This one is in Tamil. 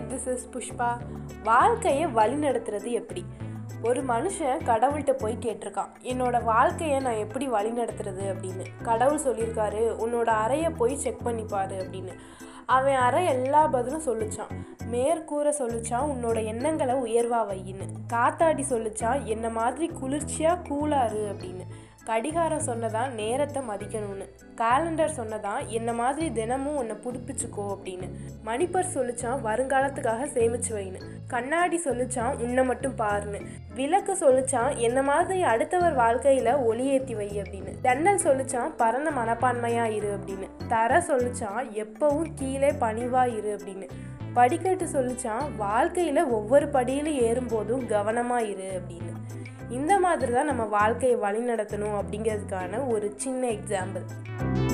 திஸ் இஸ் புஷ்பா வாழ்க்கையை வழி நடத்துறது எப்படி ஒரு மனுஷன் கடவுள்கிட்ட போய் கேட்டிருக்கான் என்னோட வாழ்க்கையை நான் எப்படி வழி நடத்துறது அப்படின்னு கடவுள் சொல்லியிருக்காரு உன்னோட அறையை போய் செக் பண்ணி பாரு அப்படின்னு அவன் அறை எல்லா பதிலும் சொல்லிச்சான் மேற்கூரை சொல்லிச்சான் உன்னோட எண்ணங்களை உயர்வா வையின்னு காத்தாடி சொல்லிச்சான் என்ன மாதிரி குளிர்ச்சியா கூலாரு அப்படின்னு கடிகாரம் சொன்னதான் நேரத்தை மதிக்கணும்னு காலண்டர் சொன்னதான் என்ன மாதிரி தினமும் உன்னை புதுப்பிச்சுக்கோ அப்படின்னு மணிப்பர் சொல்லிச்சான் வருங்காலத்துக்காக சேமிச்சு வைன்னு கண்ணாடி சொல்லிச்சான் உன்னை மட்டும் பாருன்னு விளக்கு சொல்லிச்சான் என்ன மாதிரி அடுத்தவர் வாழ்க்கையில ஒளி ஏத்தி வை அப்படின்னு ஜன்னல் சொல்லிச்சான் பரந்த மனப்பான்மையா இரு அப்படின்னு தர சொல்லிச்சான் எப்பவும் கீழே பணிவா இரு அப்படின்னு படிக்கட்டு சொல்லிச்சான் வாழ்க்கையில ஒவ்வொரு படியிலும் ஏறும்போதும் கவனமா இரு அப்படின்னு இந்த மாதிரி தான் நம்ம வாழ்க்கையை வழி நடத்தணும் அப்படிங்கிறதுக்கான ஒரு சின்ன எக்ஸாம்பிள்